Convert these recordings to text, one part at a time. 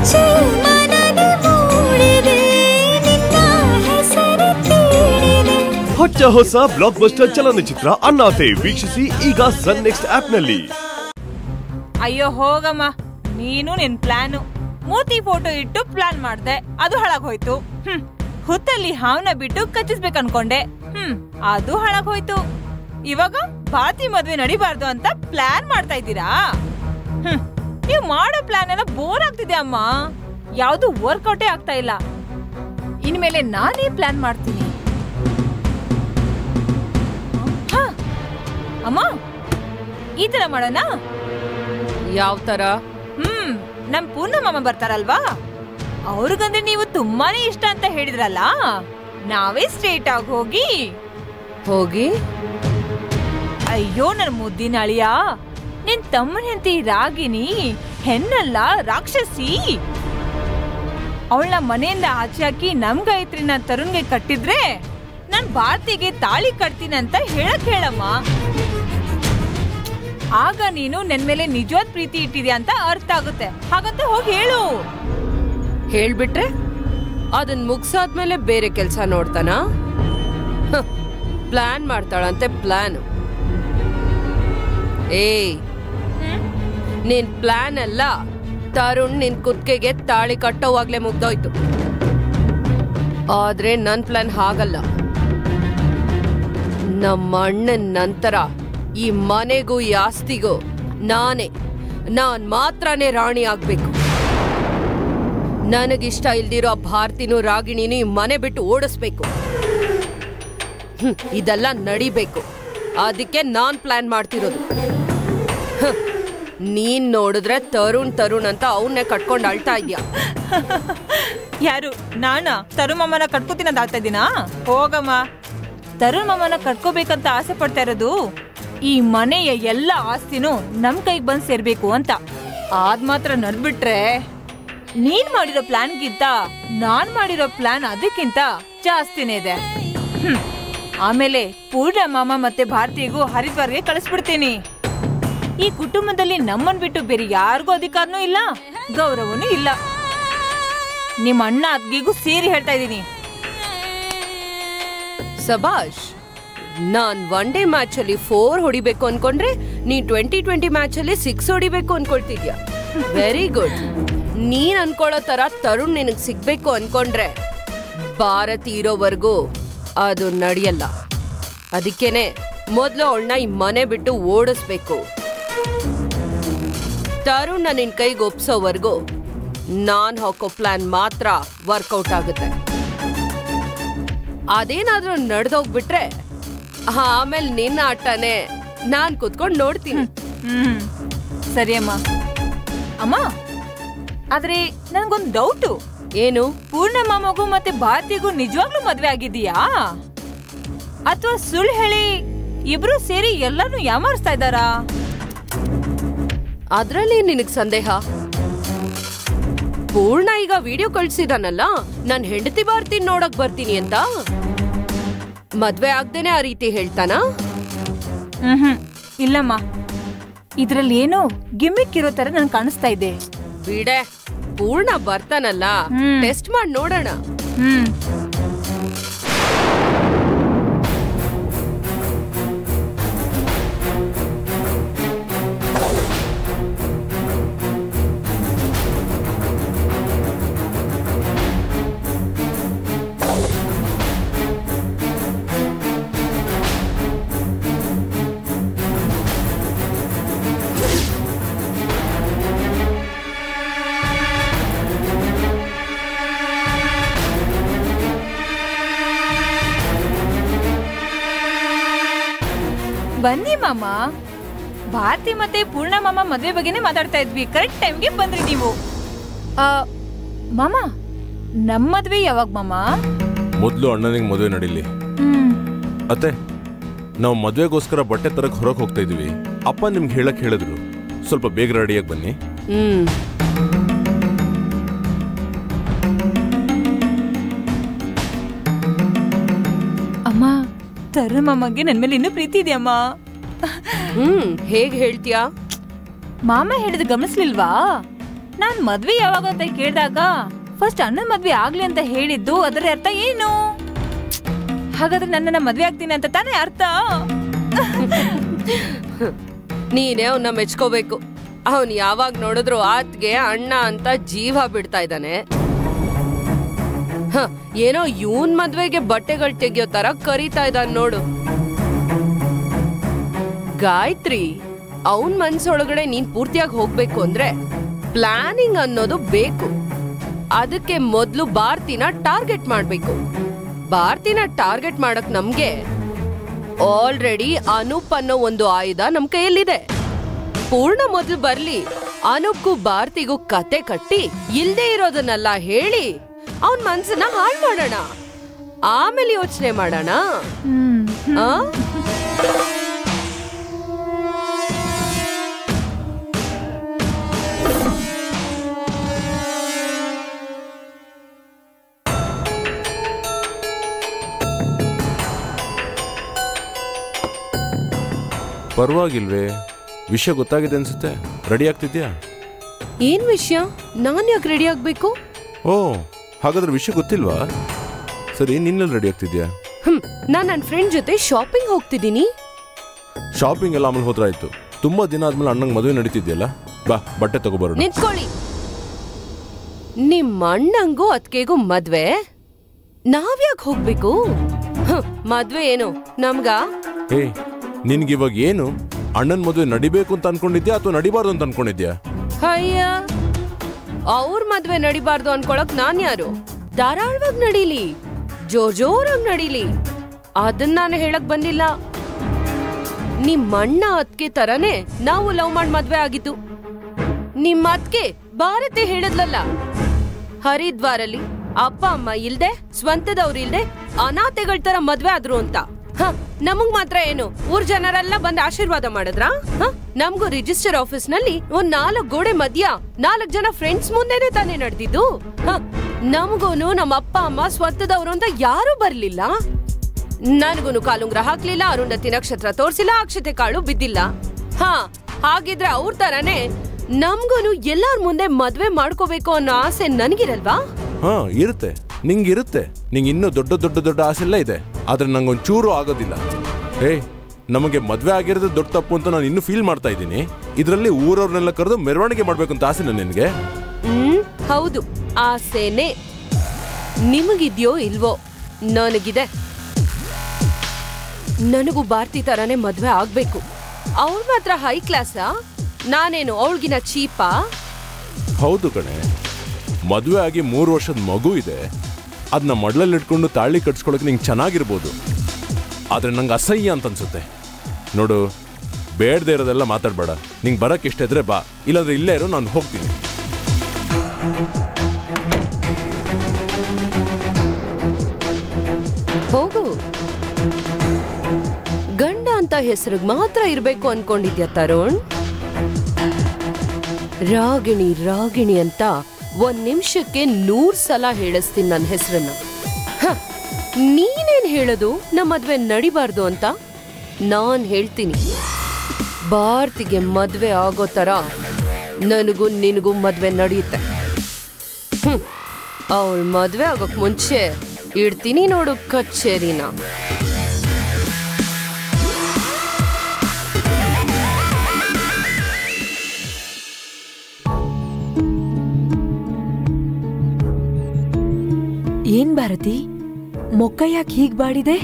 ಜೀವನದಿ ಮೂಡಿದೆ ನಿನ್ನ ಹೆಸರು ತೀಡಿದೆ ಹೊಚ್ಚ ಹೊಸ ಬ್ಲಾಕ್ ಬಸ್ಟರ್ ಚಲನಚಿತ್ರ ಅಣ್ಣಾತೆ ವೀಕ್ಷಿಸಿ ಈಗ ಸನ್ ನೆಕ್ಸ್ಟ್ ಆಪ್ನಲ್ಲಿ ಅಯ್ಯೋ ಹೋಗಮ್ಮ ನೀನು ನಿನ್ ಪ್ಲಾನು ಮೂತಿ ಫೋಟೋ ಇಟ್ಟು ಪ್ಲಾನ್ ಮಾಡ್ದೆ ಅದು ಹಾಳಾಗೋಯ್ತು ಹ್ಮ್ ಹುತ್ತಲ್ಲಿ ಹಾವನ್ನ ಬಿಟ್ಟು ಕಚ್ಚಿಸ್ಬೇಕು ಅನ್ಕೊಂಡೆ ಹ್ಮ್ ಅದು ಹಾಳಾಗೋಯ್ತು ಇವಾಗ ಭಾರತಿ ಮದ್ವೆ ನಡಿಬಾರ್ದು ಅಂತ ಪ್ಲಾನ್ ಮಾಡ್ತಾ ಇದ್ದೀರಾ ಹ್ಮ್ ನೀವ್ ಮಾಡೋ ಪ್ಲಾನ್ ಎಲ್ಲ ಬೋರ್ ಆಗ್ತಿದೆ ಅಮ್ಮ ಯಾವ್ದು ವರ್ಕೌಟೇ ಆಗ್ತಾ ಇಲ್ಲ ಇನ್ಮೇಲೆ ನಾನೇ ಪ್ಲಾನ್ ಮಾಡ್ತೀನಿ ಹ, ಅಮ್ಮ ಈ ತರ ಮಾಡೋಣ ಯಾವ ತರ ಹ್ಮ್ ನಮ್ ಪೂರ್ಣ ಮಾಮ ಬರ್ತಾರಲ್ವಾ ಅವ್ರಿಗಂದ್ರೆ ನೀವು ತುಂಬಾನೇ ಇಷ್ಟ ಅಂತ ಹೇಳಿದ್ರಲ್ಲ ನಾವೇ ಸ್ಟ್ರೇಟ್ ಆಗಿ ಹೋಗಿ ಹೋಗಿ ಅಯ್ಯೋ ನನ್ ಮುದ್ದಿನ ಅಳಿಯ ನಿನ್ ತಮ್ಮನ ಹೆಂಡತಿ ರಾಗಿನಿ ಹೆಣ್ಣಲ್ಲ ರಾಕ್ಷಸಿ ಅವಳ ಮನೆಯಿಂದ ಆಚೆ ಹಾಕಿ ನಮ್ ಗಾಯತ್ರಿನ ತರುಣ್ಗೆ ಕಟ್ಟಿದ್ರೆ ನಾನ್ ಭಾರತಿಗೆ ತಾಳಿ ಕಟ್ತೀನಿ ಅಂತ ಹೇಳಕ್ ಹೇಳಮ್ಮ ಆಗ ನೀನು ನನ್ ಮೇಲೆ ನಿಜವಾದ ಪ್ರೀತಿ ಇಟ್ಟಿದ್ಯಾ ಅಂತ ಅರ್ಥ ಆಗುತ್ತೆ ಹಾಗಂತ ಹೋಗಿ ಹೇಳು ಹೇಳ್ಬಿಟ್ರೆ ಅದನ್ ಮುಗ್ಸಾದ್ಮೇಲೆ ಬೇರೆ ಕೆಲ್ಸ ನೋಡ್ತಾನ ಪ್ಲಾನ್ ಮಾಡ್ತಾಳಂತೆ ಪ್ಲಾನ್ ಏಯ್ ನಿನ್ ಪ್ಲಾನ್ ಅಲ್ಲ ತರುಣ್ ನಿನ್ ಕುತ್ತಿಗೆಗೆ ತಾಳಿ ಕಟ್ಟೋವಾಗ್ಲೇ ಮುಗ್ದೋಯ್ತು ಆದ್ರೆ ನನ್ ಪ್ಲಾನ್ ಹಾಗಲ್ಲ ನಮ್ಮ ಅಣ್ಣನ್ ನಂತರ ಈ ಮನೆಗೂ ಈ ಆಸ್ತಿಗೂ ನಾನೇ ನಾನ್ ಮಾತ್ರನೇ ರಾಣಿ ಆಗ್ಬೇಕು ನನಗಿಷ್ಟ ಇಲ್ದಿರೋ ಆ ಭಾರತಿನೂ ರಾಗಿಣಿನೂ ಈ ಮನೆ ಬಿಟ್ಟು ಓಡಿಸ್ಬೇಕು ಹ್ಮ್, ಇದೆಲ್ಲ ನಡಿಬೇಕು ಅದಕ್ಕೆ ನಾನ್ ಪ್ಲಾನ್ ಮಾಡ್ತಿರೋದು ಹ್ಮ್, ನೀನ್ ನೋಡಿದ್ರೆ ತರುಣ್ ತರುಣ್ ಅಂತ ಅವನ್ನೇ ಕಟ್ಕೊಂಡು ಅಳ್ತಾ ಇದ್ಯಾ ಯಾರು ನಾನ ತರುಣ್ ಮಾಮನ ಕಟ್ಕೋತೀನಿ ಅಂತ ಆಗ್ತಾ ಇದೀನಾ ಹೋಗಮ್ಮ ತರುಣ್ ಮಾಮನ ಕಟ್ಕೋಬೇಕಂತ ಆಸೆ ಪಡ್ತಾ ಇರೋದು ಈ ಮನೆಯ ಎಲ್ಲ ಆಸ್ತಿನೂ ನಮ್ ಕೈಗೆ ಬಂದ್ ಸೇರ್ಬೇಕು ಅಂತ ಆದ್ ಮಾತ್ರ ನಡ್ಬಿಟ್ರೆ ನೀನ್ ಮಾಡಿರೋ ಪ್ಲಾನ್ಗಿಂತ ನಾನ್ ಮಾಡಿರೋ ಪ್ಲಾನ್ ಅದಕ್ಕಿಂತ ಜಾಸ್ತಿನೇ ಇದೆ ಹ್ಮ್. ಆಮೇಲೆ ಪೂರ್ಣ ಮಾಮ ಮತ್ತೆ ಭಾರತಿಗೂ ಹರಿದ್ವಾರ್ಗೆ ಕಳಿಸ್ಬಿಡ್ತೀನಿ ಈ ಕುಟುಂಬದಲ್ಲಿ ನಮ್ಮನ್ ಬಿಟ್ಟು ಬೇರೆ ಯಾರಿಗೂ ಅಧಿಕಾರನೂ ಇಲ್ಲ ಗೌರವನೂ ಇಲ್ಲ ನಿಮ್ಮ ಅಣ್ಣ ಅದ್ಗಿಗೂ ಸೇರಿ ಹೇಳ್ತಾ ಇದ್ದೀನಿ ಸಬಾಷ್ ನಾನ್ ಒನ್ ಡೇ ಮ್ಯಾಚ್ ಅಲ್ಲಿ ಫೋರ್ ಹೊಡಿಬೇಕು ಅನ್ಕೊಂಡ್ರೆ ನೀ ಟ್ವೆಂಟಿ ಟ್ವೆಂಟಿ ಮ್ಯಾಚ್ ಅಲ್ಲಿ ಸಿಕ್ಸ್ ಹೊಡಿಬೇಕು ಅನ್ಕೊಳ್ತಿದ್ಯಾ ವೆರಿ ಗುಡ್ ನೀನ್ ಅನ್ಕೊಳ್ಳೋ ತರ ತರುಣ್ ನಿನಗ್ ಸಿಗ್ಬೇಕು ಅನ್ಕೊಂಡ್ರೆ ಭಾರತಿ ಇರೋವರೆಗೂ ಅದು ನಡೆಯಲ್ಲ ಅದಕ್ಕೇನೆ ಮೊದ್ಲು ಅವಳನ್ನ ಈ ಮನೆ ಬಿಟ್ಟು ಓಡಿಸ್ಬೇಕು ತರುಣ್ನ ನಿನ್ ಕೈಗೆ ಒಪ್ಸೋವರೆಗೂ ನಾನ್ ಹಾಕೋ ಪ್ಲಾನ್ ಮಾತ್ರ ವರ್ಕೌಟ್ ಆಗುತ್ತೆ ಅದೇನಾದ್ರೂ ನಡೆದೋಗ್ಬಿಟ್ರೆ ಆಮೇಲೆ ನಿನ್ನ ಆಟನೇ ನಾನ್ ಕುತ್ಕೊಂಡ್ ನೋಡ್ತೀನಿ ಹ್ಮ್ ಸರಿ ಅಮ್ಮ ಅಮ್ಮ ಆದ್ರೆ ನನ್ಗೊಂದ್ ಡೌಟು ಏನು ಪೂರ್ಣ ಮಾಮಗೂ ಮತ್ತೆ ಭಾರತಿಗೂ ನಿಜವಾಗ್ಲೂ ಮದ್ವೆ ಆಗಿದೀಯಾ ಅಥವಾ ಸುಳ್ಳು ಹೇಳಿ ಇಬ್ರು ಸೇರಿ ಎಲ್ಲಾನು ಯಾಮಾರಿಸ್ತಾ ಇದ್ದಾರಾ ಅದ್ರಲ್ಲಿ ನಿನಗ್ ಸಂದೇಹ ಪೂರ್ಣ ಈಗ ವಿಡಿಯೋ ಕಳ್ಸಿದಾನಲ್ಲ ನಾನ್ ಹೆಂಡತಿ ಬರ್ತೀನಿ ನೋಡಕ್ ಬರ್ತೀನಿ ಅಂತ ಮದ್ವೆ ಆಗ್ದೇನೆ ಆ ರೀತಿ ಹೇಳ್ತಾನಾ ಹ್ಮ್ ಹ್ಮ್ ಇಲ್ಲಮ್ಮ ಇದ್ರಲ್ಲಿ ಏನೋ ಗಿಮ್ಮಿಕ್ ಇರೋ ತರ ನನ್ ಕಾಣಿಸ್ತಾ ಇದೆ ಬಿಡೆ ಪೂರ್ಣ ಬರ್ತಾನಲ್ಲ ಹ್ಮ್. ಟೆಸ್ಟ್ ಮಾಡಿ ನೋಡೋಣ ಹ್ಮ್ ಬನ್ನಿ ಮಾಮ ಭಾರತಿ ಮತ್ತೆ ಪೂರ್ಣ ಮಾಮ ಮದ್ವೆ ಬಗ್ಗೆನೇ ಮಾತಾಡ್ತಾ ಇದ್ವಿ ಕರೆಕ್ಟ್ ಟೈಮ್ಗೆ ಬಂದ್ರಿ ನೀವು ಆ, ಮಾಮ ನಮ್ ಮದ್ವೆ ಯಾವಾಗ ಮಾಮ ಮೊದಲು ಅಣ್ಣನಿಗೆ ಮದುವೆ ನಡೀಲಿ ಹ್ಮ್ ಅತ್ತೆ ನಾವು ಮದುವೆಗೋಸ್ಕರ ಬಟ್ಟೆ ತರಕ್ ಹೊರಗೆ ಹೋಗ್ತಾ ಇದೀವಿ ಅಪ್ಪ ನಿಮ್ಗೆ ಹೇಳಕ್ ಹೇಳಿದ್ರು ಸ್ವಲ್ಪ ಬೇಗ ರೆಡಿಯಾಗಿ ಬನ್ನಿ ಹ್ಮ್ ಅಮ್ಮ ತರುಣ್ ಮಾಮಗೆ ನನ್ ಮೇಲೆ ಇನ್ನೂ ಪ್ರೀತಿ ಇದೆಯಮ್ಮ ಹ್ಮ್ ಹೇಗ್ ಹೇಳ್ತೀಯಾ ಮಾಮ ಹೇಳಿದ ಗಮನಿಸ್ಲಿಲ್ವಾ ನಾನ್ ಮದ್ವೆ ಯಾವಾಗ ಅಂತ ಕೇಳಿದಾಗ ಫಸ್ಟ್ ಅಣ್ಣನ್ ಮದ್ವೆ ಆಗ್ಲಿ ಅಂತ ಹೇಳಿದ್ದು ಅದರ ಅರ್ಥ ಏನು ಹಾಗಾದ್ರೆ ನನ್ನನ್ನ ಮದ್ವೆ ಆಗ್ತೀನಿ ಅಂತ ತಾನೇ ಅರ್ಥ ನೀನೇ ಅವನ್ನ ಮೆಚ್ಕೋಬೇಕು ಅವನ್ ಯಾವಾಗ ನೋಡಿದ್ರು ಆತ್ಗೆ ಅಣ್ಣ ಅಂತ ಜೀವ ಬಿಡ್ತಾ ಇದ್ದಾನೆ ಹ, ಏನೋ ಇವನ್ ಮದ್ವೆಗೆ ಬಟ್ಟೆಗಳು ತೆಗಿಯೋ ತರ ಕರೀತಾ ಇದ್ದಾನ ನೋಡು ಗಾಯತ್ರಿ ಅವನ್ ಮನ್ಸೊಳಗಡೆ ನೀನ್ ಪೂರ್ತಿಯಾಗಿ ಹೋಗ್ಬೇಕು ಅಂದ್ರೆ ಪ್ಲಾನಿಂಗ್ ಅನ್ನೋದು ಬೇಕು ಅದಕ್ಕೆ ಮೊದ್ಲು ಭಾರತಿನ ಟಾರ್ಗೆಟ್ ಮಾಡ್ಬೇಕು ಭಾರತಿನ ಟಾರ್ಗೆಟ್ ಮಾಡಕ್ ನಮ್ಗೆ ಆಲ್ರೆಡಿ ಅನೂಪ್ ಅನ್ನೋ ಒಂದು ಆಯುಧ ನಮ್ ಕೈಯಲ್ಲಿದೆ ಪೂರ್ಣ ಮೊದಲು ಬರ್ಲಿ ಅನೂಪ್ಗೂ ಭಾರತಿಗೂ ಕತೆ ಕಟ್ಟಿ ಇಲ್ದೇ ಇರೋದನ್ನೆಲ್ಲ ಹೇಳಿ ಅವನ್ ಮನ್ಸನ್ನ ಹಾಳು ಮಾಡೋಣ ಆಮೇಲೆ ಯೋಚನೆ ಮಾಡೋಣ ಆ? ಪರವಾಗಿಲ್ವೇ ವಿಷಯ ಗೊತ್ತಾಗಿದೆ ಅನ್ಸುತ್ತೆ ರೆಡಿ ಆಗ್ತಿದ್ಯಾ ಏನ್ ವಿಷಯ ನಾನ್ ಯಾಕೆ ರೆಡಿ ಆಗ್ಬೇಕು ಓ ಹಾಗಾದ್ರೆ ವಿಷಯ ಗೊತ್ತಿಲ್ವಾ ಸರಿ ನಿನ್ನಲ್ಲಿ ರೆಡಿ ಆಗ್ತಿದ್ಯಾ ಹ್ಮ್ ನಾನ್ ನನ್ ಫ್ರೆಂಡ್ ಜೊತೆ ಶಾಪಿಂಗ್ ಹೋಗ್ತಿದ್ದೀನಿ ಶಾಪಿಂಗ್ ಎಲ್ಲ ಆಮೇಲೆ ಹೋದ್ರಾಯ್ತು ತುಂಬಾ ದಿನ ಆದ್ಮೇಲೆ ಅಣ್ಣಂಗೆ ಮದುವೆ ನಡೀತಿದ್ಯಲ್ಲ ಬಾ ಬಟ್ಟೆ ತಗೋಬರೋಣ ನಿಂತ್ಕೊಳ್ಳಿ ನಿಮ್ ಅಣ್ಣಂಗೂ ಅತ್ಕೆಗೂ ಮದ್ವೆ ನಾವ್ಯಾಕ್ ಹೋಗ್ಬೇಕು ಹ್ಮ್, ಮದ್ವೆ ಏನು ನಮ್ಗ ಏ ನಿನ್ಗಿವಾಗ ಏನು ಅಣ್ಣನ ಮದುವೆ ನಡಿಬೇಕು ಅಂತ ಅನ್ಕೊಂಡಿದ್ಯಾ ಅಥವಾ ನಡಿಬಾರ್ದು ಅಂತ ಅನ್ಕೊಂಡಿದ್ಯಾ ಅಯ್ಯ ಅವ್ರ ಮದ್ವೆ ನಡಿಬಾರ್ದು ಅನ್ಕೊಳಕ್ ನಾನ್ ಯಾರು ಧಾರಾಳವಾಗ್ ನಡೀಲಿ ಜೋರ್ ಜೋರಾಗ್ ನಡೀಲಿ ಅದನ್ನ ನಾನು ಹೇಳಕ್ ಬಂದಿಲ್ಲ ನಿಮ್ ಅಣ್ಣ ಅತ್ಕೆ ತರನೇ ನಾವು ಲವ್ ಮಾಡ್ ಮದ್ವೆ ಆಗಿದ್ದು ನಿಮ್ ಅತ್ಕೆ ಭಾರತಿ ಹೇಳಿದ್ಲಲ್ಲ ಹರಿದ್ವಾರಲ್ಲಿ ಅಪ್ಪ ಅಮ್ಮ ಇಲ್ದೆ ಸ್ವಂತದವ್ರು ಇಲ್ದೆ ಅನಾಥೆಗಳ ತರ ಮದ್ವೆ ಆದ್ರು ಅಂತ ಹ ನಮಗ್ ಮಾತ್ರ ಏನು ಊರ್ ಜನರೆಲ್ಲ ಬಂದ್ ಆಶೀರ್ವಾದ ಮಾಡಿದ್ರಾ ಹ ನಮ್ಗೂ ರಿಜಿಸ್ಟರ್ ಆಫೀಸ್ ನಲ್ಲಿ ಒಂದ್ ನಾಲ್ಕ್ ಗೋಡೆ ಮಧ್ಯ ನಾಲ್ಕ್ ಜನ ಫ್ರೆಂಡ್ಸ್ ಮುಂದೆನೆ ತಾನೇ ನಡೆದಿದ್ದು ಹ ನಮಗೂನು ನಮ್ಮ ಅಪ್ಪ ಅಮ್ಮ ಸ್ವಂತದವ್ರು ಅಂತ ಯಾರೂ ಬರ್ಲಿಲ್ಲ ನನ್ಗೂನು ಕಾಲುಂಗ್ರ ಹಾಕ್ಲಿಲ್ಲ ಅರುಂಧತಿ ನಕ್ಷತ್ರ ತೋರ್ಸಿಲ್ಲ ಅಕ್ಷತೆ ಕಾಳು ಬಿದ್ದಿಲ್ಲ ಹಾ ಹಾಗಿದ್ರೆ ಅವ್ರ ತರಾನೇ ನಮ್ಗೂನು ಎಲ್ಲಾರ್ ಮುಂದೆ ಮದ್ವೆ ಮಾಡ್ಕೋಬೇಕು ಅನ್ನೋ ಆಸೆ ನನ್ಗಿರಲ್ವಾ ಹಾ ಇರುತ್ತೆ ನಿಂಗೆ ಇರುತ್ತೆ ನಿಂಗೆ ಇನ್ನೂ ದೊಡ್ಡ ದೊಡ್ಡ ದೊಡ್ಡ ಆಸೆ ಎಲ್ಲ ಇದೆ ಆದ್ರೆ ನಂಗೊಂದ್ ಚೂರು ಆಗೋದಿಲ್ಲ ಏ ನಮಗೆ ಮದ್ವೆ ಆಗಿರೋದು ದೊಡ್ಡ ತಪ್ಪು ಅಂತ ನಾನು ಇನ್ನೂ ಫೀಲ್ ಮಾಡ್ತಾ ಇದ್ದೀನಿ ಇದರಲ್ಲಿ ಊರವ್ರನ್ನೆಲ್ಲ ಕರೆದು ಮೆರವಣಿಗೆ ಮಾಡ್ಬೇಕು ಅಂತ ಆಸೆ ನಿನಗೆ ಹ್ಮ್ ಹೌದು ಆಸೆನೆ ನಿಮಗಿದ್ಯೋ ಇಲ್ವೋ ನನಗಿದೆ ನನಗೂ ಭಾರತಿ ತರಾನೇ ಮದ್ವೆ ಆಗ್ಬೇಕು ಅವ್ಳ ಮಾತ್ರ ಹೈ ಕ್ಲಾಸಾ ನಾನೇನು ಅವಳಿಗಿನ ಚೀಪಾ ಹೌದು ಕಣೆ ಮದುವೆ ಆಗಿ ಮೂರು ವರ್ಷದ ಮಗು ಇದೆ ಅದನ್ನ ಮಡ್ಲಲ್ಲಿ ಇಟ್ಕೊಂಡು ತಾಳಿ ಕಟ್ಸ್ಕೊಳಕ್ಕೆ ನಿಂಗೆ ಚೆನ್ನಾಗಿರ್ಬೋದು ಆದ್ರೆ ನಂಗೆ ಅಸಹ್ಯ ಅಂತ ಅನ್ಸುತ್ತೆ ನೋಡು ಬೇಡದೆ ಇರೋದೆಲ್ಲ ಮಾತಾಡ್ಬೇಡ ನಿಂಗೆ ಬರಕ್ಕೆ ಇಷ್ಟ ಇದ್ರೆ ಬಾ ಇಲ್ಲಾಂದ್ರೆ ಇಲ್ಲೇ ಇರೋ ನಾನು ಹೋಗ್ತೀನಿ ಹೋಗು ಗಂಡ ಅಂತ ಹೆಸರಿಗೆ ಮಾತ್ರ ಇರ್ಬೇಕು ಅನ್ಕೊಂಡಿದ್ಯಾ ತರುಣ್ ರಾಗಿಣಿ ರಾಗಿಣಿ ಅಂತ ಒಂದ್ ನಿಮಿಷಕ್ಕೆ ನೂರ್ ಸಲ ಹೇಳಿಸ್ತೀನಿ ನನ್ನ ಹೆಸರನ್ನ ಹ, ನೀನೇನ್ ಹೇಳೋದು ನಮ್ಮ ಮದ್ವೆ ನಡಿಬಾರ್ದು ಅಂತ ನಾನ್ ಹೇಳ್ತೀನಿ ಭಾರತಿಗೆ ಮದ್ವೆ ಆಗೋ ತರ ನನಗೂ ನಿನಗೂ ಮದ್ವೆ ನಡೆಯುತ್ತೆ ಅವಳ ಮದ್ವೆ ಆಗೋಕ್ ಮುಂಚೆ ಇಡ್ತೀನಿ ನೋಡು ಕಚೇರಿನ ಏನ್ ಭಾರತಿ ಮೊಕ್ಕ ಯಾಕೆ ಹೀಗ್ ಬಾಡಿದೆ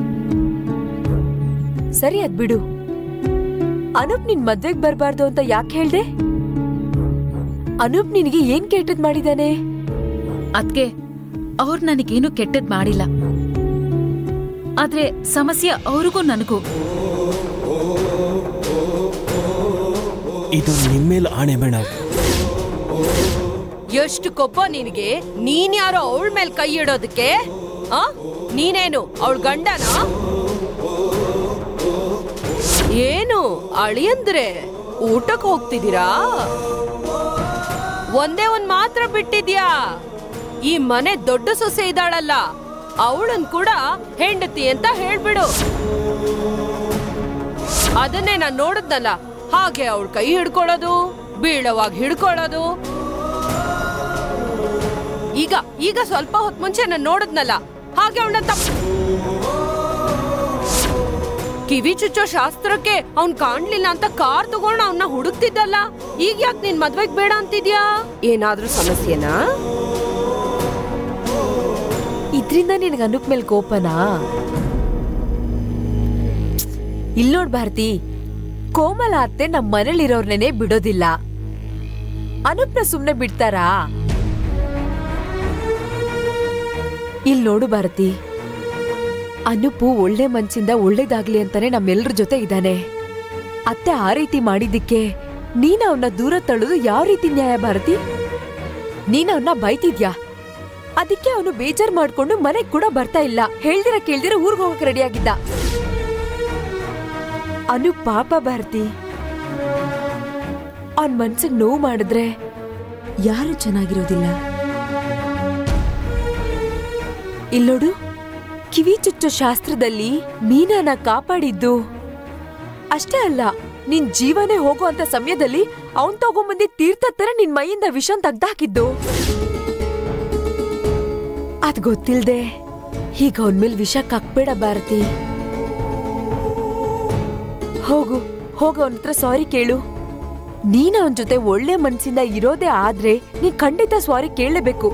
ಸರಿ ಅದ್ ಬಿಡು ಅನೂಪ್ ನಿನ್ ಮದ್ವೆಗ್ ಬರ್ಬಾರ್ದು ಅಂತ ಯಾಕೆ ಹೇಳ್ದೆ ಅನೂಪ್ ನಿನಗೆ ಏನ್ ಕೆಟ್ಟದ್ ಮಾಡಿದಾನೆ ಅದ್ಕೆ ಅವ್ರು ನನಗೇನು ಕೆಟ್ಟದ್ ಮಾಡಿಲ್ಲ ಆದ್ರೆ ಸಮಸ್ಯೆ ಅವ್ರಿಗೂ ನನಗೂ ಇದು ನಿಮ್ಮೇಲೆ ಆಣೆ ಮೇಡಮ್ ಎಷ್ಟು ಕೊಪ್ಪ ನಿನಗೆ ನೀನ್ ಯಾರೋ ಅವಳ ಮೇಲೆ ಕೈ ಇಡೋದಕ್ಕೆ ಆ ನೀನೇನು ಅವಳ ಗಂಡನ ಏನು ಅಳಿಯಂದ್ರೆ ಊಟಕ್ ಹೋಗ್ತಿದ್ದೀರಾ ಒಂದೇ ಒಂದ್ ಮಾತ್ರ ಬಿಟ್ಟಿದ್ಯಾ ಈ ಮನೆ ದೊಡ್ಡ ಸೊಸೆ ಇದ್ದಾಳಲ್ಲ ಅವಳನ್ ಕೂಡ ಹೆಂಡತಿ ಅಂತ ಹೇಳ್ಬಿಡು ಅದನ್ನೇ ನಾನ್ ನೋಡಿದ್ನಲ್ಲ ಹಾಗೆ ಅವಳ ಕೈ ಹಿಡ್ಕೊಳ್ಳೋದು ಬೀಳವಾಗ ಹಿಡ್ಕೊಳ್ಳೋದು ಈಗ ಈಗ ಸ್ವಲ್ಪ ಹೊತ್ ಮುಂಚೆ ನಾನು ನೋಡಿದ್ನಲ್ಲ ಹಾಗೆ ಅವನ ಕಿವಿ ಚುಚ್ಚೋ ಶಾಸ್ತ್ರಕ್ಕೆ ಅವ್ನ್ ಕಾಣ್ಲಿಲ್ಲ ಅಂತ ಕಾರ್ ತಗೊಂಡು ಅವನ್ನ ಹುಡುಕ್ತಿದ್ದಲ್ಲ ಈಗ ಯಾಕೆ ನಿನ್ ಮದ್ವೆಗ್ ಬೇಡ ಅಂತಿದ್ಯಾ ಏನಾದ್ರೂ ಸಮಸ್ಯೆನಾ ಇದ್ರಿಂದ ನಿನಗೆ ಅನುಪ್ ಮೇಲ್ ಕೋಪನಾ ಇಲ್ ನೋಡ್ ಭಾರತಿ ಕೋಮಲ ಅತ್ತೆ ನಮ್ ಮನೇಲಿರೋರ್ನೇನೆ ಬಿಡೋದಿಲ್ಲ ಅನುಪ್ನ ಸುಮ್ನೆ ಬಿಡ್ತಾರಾ ಇಲ್ ನೋಡು ಭಾರತಿ ಅನುಪು ಒಳ್ಳೆ ಮನ್ಸಿಂದ ಒಳ್ಳೇದಾಗ್ಲಿ ಅಂತಾನೆ ನಮ್ಮೆಲ್ರ ಜೊತೆ ಇದ್ದಾನೆ ಅತ್ತೆ ಆ ರೀತಿ ಮಾಡಿದ್ದಕ್ಕೆ ನೀನ್ ಅವನ್ನ ದೂರ ತಳ್ಳೋದು ಯಾವ ರೀತಿ ನ್ಯಾಯ ಭಾರತಿ ನೀನ್ ಅವನ್ನ ಬೈತಿದ್ಯಾ ಅದಕ್ಕೆ ಅವನು ಬೇಜಾರ್ ಮಾಡ್ಕೊಂಡು ಮನೆಗ್ ಕೂಡ ಬರ್ತಾ ಇಲ್ಲ ಹೇಳ್ದಿರ ಕೇಳ್ದಿರ ಊರ್ಗ್ ಹೋಗಕ್ ರೆಡಿ ಆಗಿದ್ದ ಅನು ಪಾಪ ಭಾರತಿ ಅವನ್ ಮನ್ಸಿಗೆ ನೋವು ಮಾಡಿದ್ರೆ ಯಾರು ಚೆನ್ನಾಗಿರೋದಿಲ್ಲ ಇಲ್ಲೋಡು ಕಿವಿ ಚುಚ್ಚೋ ಶಾಸ್ತ್ರದಲ್ಲಿ ಮೀನಾನ ಕಾಪಾಡಿದ್ದು ಅಷ್ಟೇ ಅಲ್ಲ ನಿನ್ ಜೀವನೇ ಹೋಗುವಂತ ಸಮಯದಲ್ಲಿ ಅವನ್ ತಗೊಂಬಂದಿ ತೀರ್ಥ ತರ ನಿನ್ ಮೈಯಿಂದ ವಿಷನ್ ತೆಗ್ದಾಕಿದ್ದು ಅದ್ ಗೊತ್ತಿಲ್ದೆ ಈಗ ಅವನ್ ಮೇಲೆ ವಿಷ ಕಕ್ಬೇಡ ಭಾರತಿ ಹೋಗು ಹೋಗ ಅವನ ಹತ್ರ ಸಾರಿ ಕೇಳು ನೀನ್ ಅವನ್ ಜೊತೆ ಒಳ್ಳೆ ಮನ್ಸಿಂದ ಇರೋದೇ ಆದ್ರೆ ನೀನ್ ಖಂಡಿತ ಸಾರಿ ಕೇಳಲೇಬೇಕು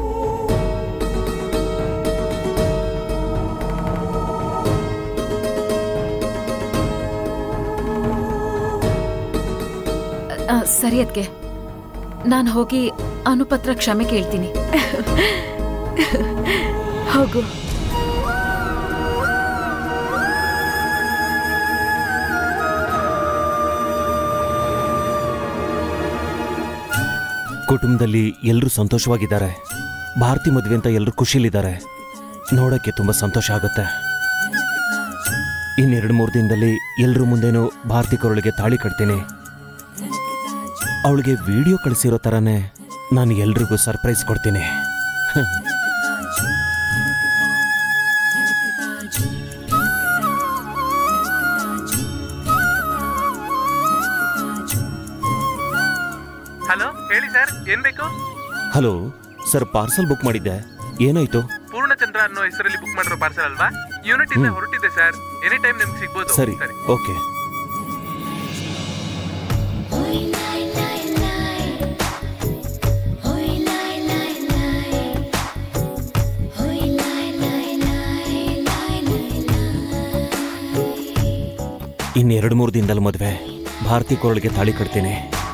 ಆ, ಸರಿ ಅದ್ಕೆ ನಾನು ಹೋಗಿ ಅನುಪತ್ರ ಕ್ಷಮೆ ಕೇಳ್ತೀನಿ ಹೋಗು ಕುಟುಂಬದಲ್ಲಿ ಎಲ್ಲರೂ ಸಂತೋಷವಾಗಿದ್ದಾರೆ ಭಾರತಿ ಮದುವೆ ಅಂತ ಎಲ್ಲರೂ ಖುಷಿಲಿದ್ದಾರೆ ನೋಡೋಕ್ಕೆ ತುಂಬ ಸಂತೋಷ ಆಗುತ್ತೆ ಇನ್ನೆರಡು ಮೂರು ದಿನದಲ್ಲಿ ಎಲ್ಲರ ಮುಂದೆನೂ ಭಾರತಿ ಕೊರಳಿಗೆ ತಾಳಿ ಕಟ್ತೀನಿ ಅವಳಿಗೆ ವಿಡಿಯೋ ಕಳಿಸಿರೋ ಥರನೇ ನಾನು ಎಲ್ರಿಗೂ ಸರ್ಪ್ರೈಸ್ ಕೊಡ್ತೀನಿ ಹಲೋ ಹೇಳಿ ಸರ್ ಏನ್ ಬೇಕು ಹಲೋ ಸರ್ ಪಾರ್ಸಲ್ ಬುಕ್ ಮಾಡಿದ್ದೆ ಏನಾಯ್ತು ಪೂರ್ಣಚಂದ್ರ ಅನ್ನೋ ಹೆಸರಲ್ಲಿ ಬುಕ್ ಮಾಡಿರೋ ಪಾರ್ಸಲ್ ಅಲ್ವಾ ಯೂನಿಟ್ ಇಂದ ಹೊರಟಿದೆ ಸರ್ ಎನಿ ಟೈಮ್ ನಿಮ್ಗೆ ಸಿಗ್ಬೋದು ಸರಿ ಓಕೆ ಇನ್ನೆರಡು ಮೂರು ದಿನದಲ್ಲಿ ಮದುವೆ ಭಾರತಿ ಕೊರಳಿಗೆ ತಾಳಿ ಕಟ್ತೀನಿ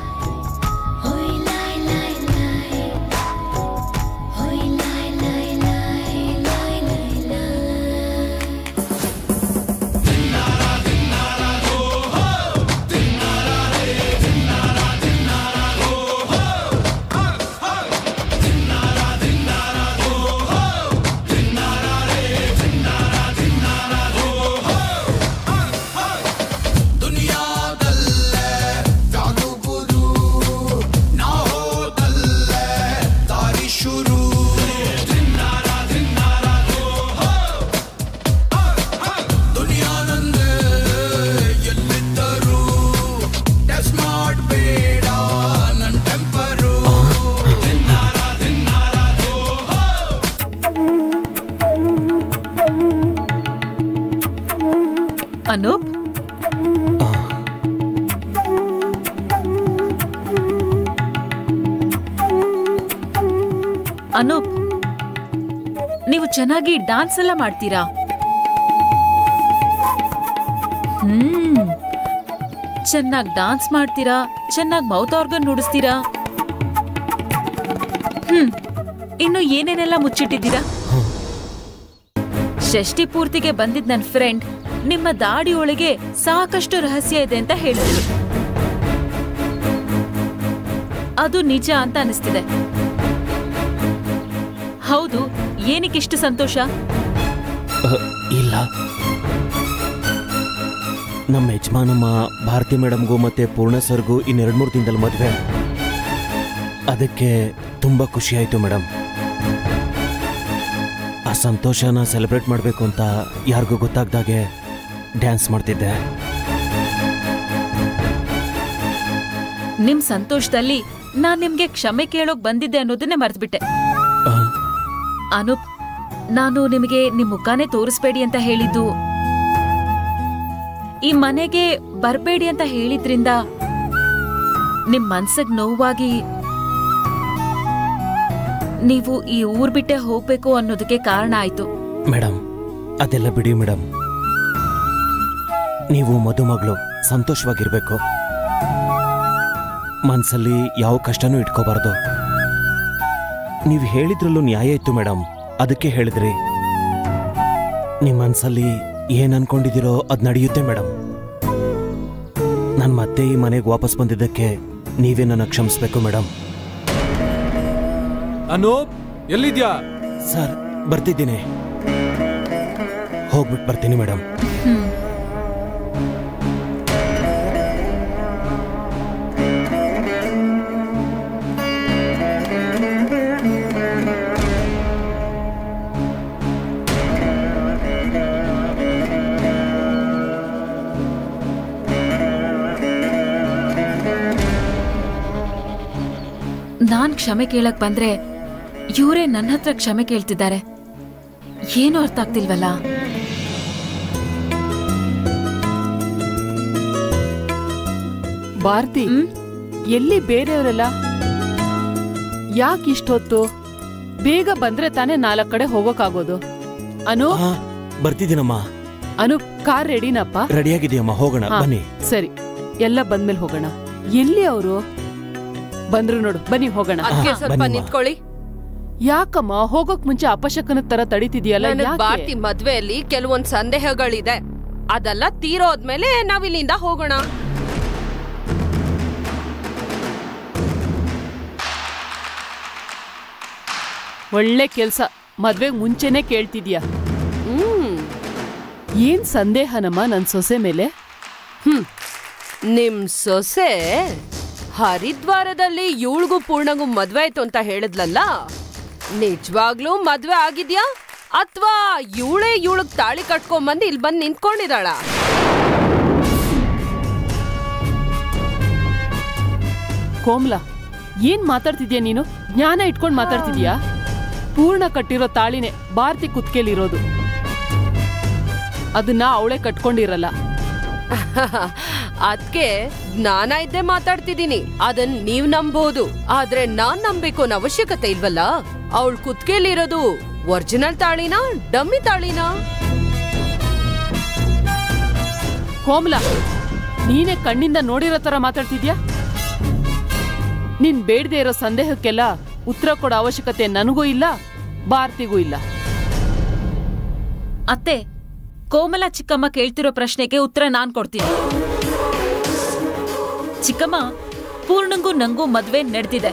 ಅನೂಪ್ ಅನೂಪ್ ನೀವು ಚೆನ್ನಾಗಿ ಡಾನ್ಸ್ ಎಲ್ಲ ಮಾಡ್ತೀರಾ ಹ್ಮ್ ಚೆನ್ನಾಗಿ ಡಾನ್ಸ್ ಮಾಡ್ತೀರಾ ಚೆನ್ನಾಗಿ ಮೌತ್ ಆರ್ಗನ್ ನುಡಿಸ್ತೀರಾ ಹ್ಮ್ ಇನ್ನು ಏನೇನೆಲ್ಲ ಮುಚ್ಚಿಟ್ಟಿದ್ದೀರಾ ಷಷ್ಠಿ ಪೂರ್ತಿಗೆ ಬಂದಿದ್ ನನ್ ಫ್ರೆಂಡ್ ನಿಮ್ಮ ದಾಡಿ ಒಳಗೆ ಸಾಕಷ್ಟು ರಹಸ್ಯ ಇದೆ ಅಂತ ಹೇಳಿದ್ರು ಅದು ನಿಜ ಅಂತ ಅನಿಸ್ತಿದೆ ಹೌದು ಏನಕ್ಕಿಷ್ಟು ಸಂತೋಷ ಅಹ್, ಇಲ್ಲ ನಮ್ಮ ಯಜಮಾನಮ್ಮ ಭಾರತಿ ಮೇಡಮ್ಗೂ ಮತ್ತೆ ಪೂರ್ಣ ಸರ್ಗೂ ಇನ್ನೆರಡು ಮೂರು ದಿನದಲ್ಲಿ ಮದುವೆ ಅದಕ್ಕೆ ತುಂಬ ಖುಷಿ ಆಯಿತು ಮೇಡಮ್ ಆ ಸಂತೋಷನ ಸೆಲೆಬ್ರೇಟ್ ಮಾಡಬೇಕು ಅಂತ ಯಾರಿಗೂ ಗೊತ್ತಾಗ್ದಾಗೆ ಡ್ಯಾನ್ಸ್ ಮಾಡ್ತಿದ್ದೆ ನಿಮ್ ಸಂತೋಷದಲ್ಲಿ ನಾನ್ ನಿಮ್ಗೆ ಕ್ಷಮೆ ಕೇಳೋಕ್ ಬಂದಿದ್ದೆ ಅನ್ನೋದನ್ನೇ ಮರ್ತ್ಬಿಟ್ಟೆ ಅಹ್, ಅನೂಪ್ ನಾನು ನಿಮಗೆ ನಿಮ್ ಮುಖಾನೇ ತೋರಿಸ್ಬೇಡಿ ಅಂತ ಹೇಳಿದ್ದು ಈ ಮನೆಗೆ ಬರ್ಬೇಡಿ ಅಂತ ಹೇಳಿದ್ರಿಂದ ನಿಮ್ ಮನ್ಸಿಗ್ ನೋವಾಗಿ ನೀವು ಈ ಊರ್ ಬಿಟ್ಟೆ ಹೋಗ್ಬೇಕು ಅನ್ನೋದಕ್ಕೆ ಕಾರಣ ಆಯ್ತು ಮೇಡಮ್ ಅದೆಲ್ಲ ಬಿಡಿ ಮೇಡಮ್ ನೀವು ಮದುಮಗಳು ಸಂತೋಷವಾಗಿರ್ಬೇಕು ಮನ್ಸಲ್ಲಿ ಯಾವ ಕಷ್ಟನೂ ಇಟ್ಕೋಬಾರ್ದು ನೀವು ಹೇಳಿದ್ರಲ್ಲೂ ನ್ಯಾಯ ಇತ್ತು ಮೇಡಮ್ ಅದಕ್ಕೆ ಹೇಳಿದ್ರಿ ನಿಮ್ಮ ಮನ್ಸಲ್ಲಿ ಏನ್ ಅನ್ಕೊಂಡಿದ್ದೀರೋ ಅದ್ ನಡೆಯುತ್ತೆ ಮೇಡಮ್ ನಾನು ಮತ್ತೆ ಈ ಮನೆಗೆ ವಾಪಸ್ ಬಂದಿದ್ದಕ್ಕೆ ನೀವೇ ನನ್ನ ಕ್ಷಮಿಸ್ಬೇಕು ಮೇಡಮ್ ಅನೂಪ್ ಎಲ್ಲಿದ್ಯಾ ಸರ್ ಬರ್ತಿದ್ದೀನಿ ಹೋಗ್ಬಿಟ್ಟು ಬರ್ತೀನಿ ಮೇಡಮ್ ನಾನ್ ಕ್ಷಮೆ ಕೇಳಕ್ ಬಂದ್ರೆ ಇವರೇ ನನ್ನ ಹತ್ರ ಕ್ಷಮೆ ಕೇಳ್ತಿದ್ದಾರೆ ಏನು ಅರ್ಥ ಆಗ್ತಿಲ್ವಲ್ಲ ಭಾರತಿ ಎಲ್ಲಿ ಬೇರೆಯವರೆಲ್ಲ ಯಾಕೆ ಇಷ್ಟೊತ್ತು ಬೇಗ ಬಂದ್ರೆ ತಾನೇ ನಾಲ್ಕ್ ಕಡೆ ಹೋಗೋಕ್ಕಾಗೋದು ಅನು ಹಾ ಬರ್ತಿದ್ದೀನಮ್ಮ ಅನು ಕಾರ್ ರೆಡಿನಪ್ಪ ರೆಡಿಯಾಗಿದೆಯಮ್ಮ ಹೋಗೋಣ ಹಾ, ಬನ್ನಿ ಸರಿ ಎಲ್ಲ ಬಂದ್ಮೇಲೆ ಹೋಗೋಣ ಎಲ್ಲಿ ಅವರು ಬಂದ್ರು ನೋಡು ಬನ್ನಿ ಹೋಗೋಣ ಅದಕ್ಕೆ ಹಾ, ಸ್ವಲ್ಪ ಬನ್ನಿಮ್ಮ. ನಿಂತ್ಕೊಳ್ಳಿ ಯಾಕಮ್ಮ ಹೋಗೋಕ್ ಮುಂಚೆ ಅಪಶಕನ ತರ ತಡಿತಿದ್ಯಲ್ಲ ನನಗ್ ಯಾಕೆ? ಭಾರತಿ ಮದ್ವೆಯಲ್ಲಿ ಕೆಲವೊಂದ್ ಸಂದೇಹಗಳಿದೆ ಅದೆಲ್ಲ ತೀರೋದ್ಮೇಲೆ ನಾವಿಲ್ಲಿಂದ ಹೋಗೋಣ ಒಳ್ಳೆ ಕೆಲ್ಸ ಮದ್ವೆಗ್ ಮುಂಚೆನೆ ಕೇಳ್ತಿದ್ಯಾ ಹ್ಮ್ ಏನ್ ಸಂದೇಹನಮ್ಮ ನನ್ ಸೊಸೆ ಮೇಲೆ ಹ್ಮ್ ನಿಮ್ ಸೊಸೆ ಹರಿದ್ವಾರದಲ್ಲಿ ಇವಳಿಗೂ ಪೂರ್ಣಗೂ ಮದ್ವೆ ಆಯ್ತು ಅಂತ ಹೇಳಿದ್ಲಲ್ಲ ನಿಜವಾಗ್ಲೂ ಮದ್ವೆ ಆಗಿದ್ಯಾ ಅಥವಾ ಇವಳೇ ಇವಳಗ್ ತಾಳಿ ಕಟ್ಕೊಂಬಂದು ಇಲ್ಲಿ ಬಂದು ನಿಂತ್ಕೊಂಡಿದಾಳ ಕೋಮ್ಲಾ ಏನ್ ಮಾತಾಡ್ತಿದ್ಯಾ ನೀನು ಜ್ಞಾನ ಇಟ್ಕೊಂಡ್ ಮಾತಾಡ್ತಿದ್ಯಾ ಪೂರ್ಣ ಕಟ್ಟಿರೋ ತಾಳಿನೇ ಭಾರತಿ ಕುತ್ಕೆಲಿರೋದು ಅದನ್ನ ಅವಳೇ ಕಟ್ಕೊಂಡಿರಲ್ಲ ಅದ್ಕೆ ಜ್ಞಾನ ಇದ್ದೇ ಮಾತಾಡ್ತಿದೀನಿ ಅದನ್ ನೀವ್ ನಂಬಹುದು ಆದ್ರೆ ನಾನ್ ನಂಬೇಕು ಅನ್ನೋ ಅವಶ್ಯಕತೆ ಇಲ್ವಲ್ಲ ಅವಳು ಕುತ್ಕೆಲಿರೋದು ಒರಿಜಿನಲ್ ತಾಳಿನಾ ಡಮ್ಮಿ ತಾಳಿನಾ ಕೋಮ್ಲಾ ನೀನೇ ಕಣ್ಣಿಂದ ನೋಡಿರೋ ತರ ಮಾತಾಡ್ತಿದ್ಯಾ ನೀನ್ ಬೇಡದೆ ಇರೋ ಸಂದೇಹಕ್ಕೆಲ್ಲ ಉತ್ತರ ಕೊಡೋ ಅವಶ್ಯಕತೆ ನನಗೂ ಇಲ್ಲ ಭಾರತಿಗೂ ಇಲ್ಲ ಅತ್ತೆ ಕೋಮಲ ಚಿಕ್ಕಮ್ಮ ಕೇಳ್ತಿರೋ ಪ್ರಶ್ನೆಗೆ ಉತ್ತರ ನಾನ್ ಕೊಡ್ತೀನಿ ಚಿಕ್ಕಮ್ಮ ಪೂರ್ಣಂಗೂ ನಂಗೂ ಮದ್ವೆ ನಡೆದಿದೆ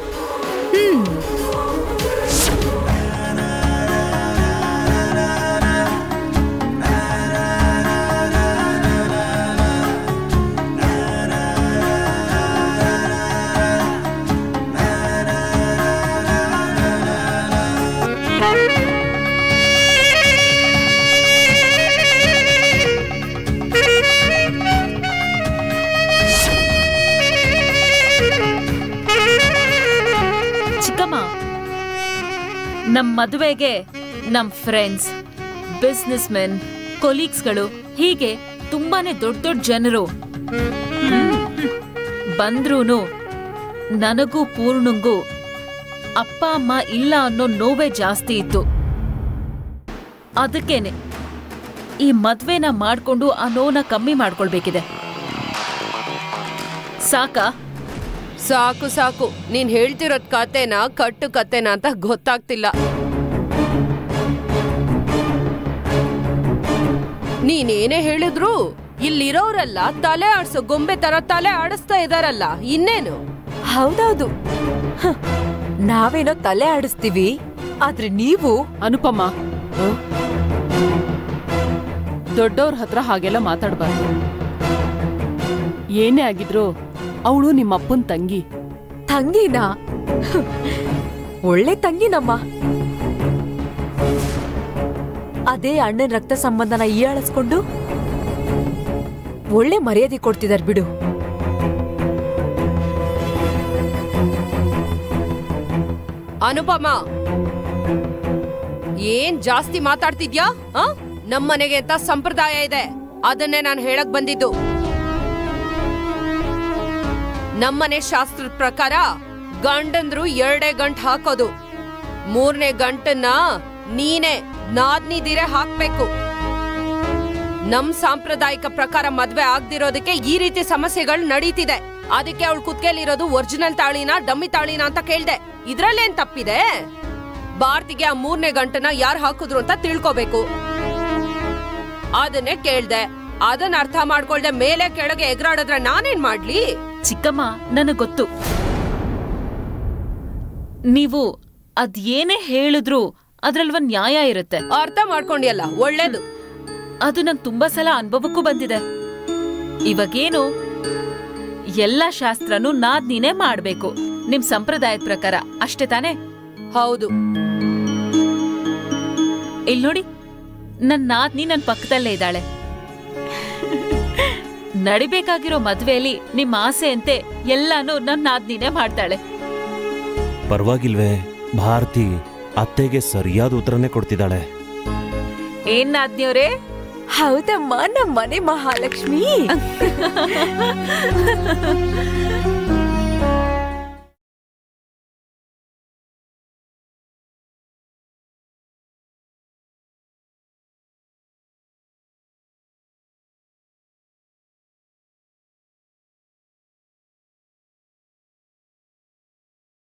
ಚಿಕ್ಕಮ್ಮ ನಮ್ ಮದುವೆಗೆ ನಮ್ ಫ್ರೆಂಡ್ಸ್ ಬಿಸ್ನೆಸ್ ಮೆನ್ ಕೊಲೀಗ್ಸ್ಗಳು ಹೀಗೆ ತುಂಬಾನೇ ದೊಡ್ಡ ದೊಡ್ಡ ಜನರು ಬಂದ್ರೂನು ನನಗೂ ಪೂರ್ಣಂಗೂ ಅಪ್ಪ ಅಮ್ಮ ಇಲ್ಲ ಅನ್ನೋ ನೋವೇ ಜಾಸ್ತಿ ಇತ್ತು ಅದಕ್ಕೇನೆ ಈ ಮದ್ವೆನ ಮಾಡ್ಕೊಂಡು ಆ ನೋವನ್ನ ಕಮ್ಮಿ ಮಾಡ್ಕೊಳ್ಬೇಕಿದೆ ಸಾಕಾ ಸಾಕು ಸಾಕು ನೀನ್ ಹೇಳ್ತಿರೋದ್ ಕತೆನಾ ಕಟ್ಟು ಕತೆನಾ ಅಂತ ಗೊತ್ತಾಗ್ತಿಲ್ಲ ನೀನೇನೇ ಹೇಳಿದ್ರು ಇಲ್ಲಿರೋರೆಲ್ಲ ತಲೆ ಆಡ್ಸೋ ಗೊಂಬೆ ತರ ತಲೆ ಆಡಿಸ್ತಾ ಇದಾರಲ್ಲ ಇನ್ನೇನು ಹೌದೌದು ಹ, ನಾವೇನೋ ತಲೆ ಆಡಿಸ್ತೀವಿ ಆದ್ರೆ ನೀವು ಅನುಪಮ ದೊಡ್ಡವ್ರ ಹತ್ರ ಹಾಗೆಲ್ಲ ಮಾತಾಡ್ಬಾರ್ದು ಏನೇ ಆಗಿದ್ರು ಅವಳು ನಿಮ್ಮಪ್ಪನ್ ತಂಗಿ ತಂಗಿನಾ ಹ್, ಒಳ್ಳೆ ತಂಗಿನಮ್ಮ ಅದೇ ಅಣ್ಣನ ರಕ್ತ ಸಂಬಂಧನ ಈಯಾಳಿಸ್ಕೊಂಡು ಒಳ್ಳೆ ಮರ್ಯಾದೆ ಕೊಡ್ತಿದಾರ್ ಬಿಡು ಅನುಪಮ ಏನ್ ಜಾಸ್ತಿ ಮಾತಾಡ್ತಿದ್ಯಾ ಆ? ನಮ್ಮನೆಗೆ ಅಂತ ಸಂಪ್ರದಾಯ ಇದೆ ಅದನ್ನೇ ನಾನು ಹೇಳಕ್ ಬಂದಿದ್ದು ನಮ್ಮನೆ ಶಾಸ್ತ್ರದ ಪ್ರಕಾರ ಗಂಡಂದ್ರು ಎರಡೇ ಗಂಟ್ ಹಾಕೋದು ಮೂರನೇ ಗಂಟನ್ನ ನೀನೇ ನಾದ್ನಿದಿರೆ ಹಾಕ್ಬೇಕು ನಮ್ ಸಾಂಪ್ರದಾಯಿಕ ಪ್ರಕಾರ ಮದ್ವೆ ಆಗ್ದಿರೋದಕ್ಕೆ ಈ ರೀತಿ ಸಮಸ್ಯೆಗಳು ನಡೀತಿದೆ ಅದಕ್ಕೆ ಅವಳು ಕುತ್ಕೆಲಿರೋದು ಒರಿಜಿನಲ್ ತಾಳಿನ ಡಮ್ಮಿ ತಾಳಿನ ಅಂತ ಕೇಳ್ದೆ ಇದ್ರಲ್ಲೇನ್ ತಪ್ಪಿದೆ ಭಾರತಿಗೆ ಆ ಮೂರನೇ ಗಂಟನ ಯಾರು ಹಾಕಿದ್ರು ಅಂತ ತಿಳ್ಕೋಬೇಕು ಅದನ್ನೇ ಕೇಳ್ದೆ ಅದನ್ನ ಅರ್ಥ ಮಾಡ್ಕೊಳ್ದೆ ಮೇಲೆ ಕೆಳಗೆ ಎಗರಾಡಿದ್ರೆ ನಾನೇನ್ ಮಾಡ್ಲಿ ಚಿಕ್ಕಮ್ಮ ನನಗ್ ಗೊತ್ತು ನೀವು ಅದೇನೇ ಹೇಳಿದ್ರು ಅದ್ರಲ್ಲಿ ಒಂದ್ ನ್ಯಾಯ ಇರುತ್ತೆ ಅರ್ಥ ಮಾಡ್ಕೊಂಡಿಯಲ್ಲ ಒಳ್ಳೇದು ಅದು ನಂಗೆ ತುಂಬಾ ಸಲ ಅನುಭವಕ್ಕೂ ಬಂದಿದೆ ಇವಾಗೇನು ಎಲ್ಲ ಶಾಸ್ತ್ರನೂ ನಾದ್ ನೀನೇ ಮಾಡ್ಬೇಕು ನಿಮ್ ಸಂಪ್ರದಾಯದ ಪ್ರಕಾರ ಅಷ್ಟೇ ತಾನೇ ಹೌದು ಇಲ್ ನೋಡಿ ನನ್ ನಾದ್ನಿ ನನ್ ಪಕ್ಕದಲ್ಲೇ ಇದ್ದಾಳೆ ನಡಿಬೇಕಾಗಿರೋ ಮದ್ವೆಯಲ್ಲಿ ನಿಮ್ ಆಸೆಯಂತೆ ಎಲ್ಲಾನು ನನ್ ನಾದ್ನಿನೇ ಮಾಡ್ತಾಳೆ ಪರವಾಗಿಲ್ವೇ ಭಾರತಿ ಅತ್ತೆಗೆ ಸರಿಯಾದ ಉತ್ತರನೇ ಕೊಡ್ತಿದ್ದಾಳೆ ಏನ್ ನಾದ್ನಿಯವ್ರೇ ಹೌದಮ್ಮ ನಮ್ಮ ಮನೆ ಮಹಾಲಕ್ಷ್ಮಿ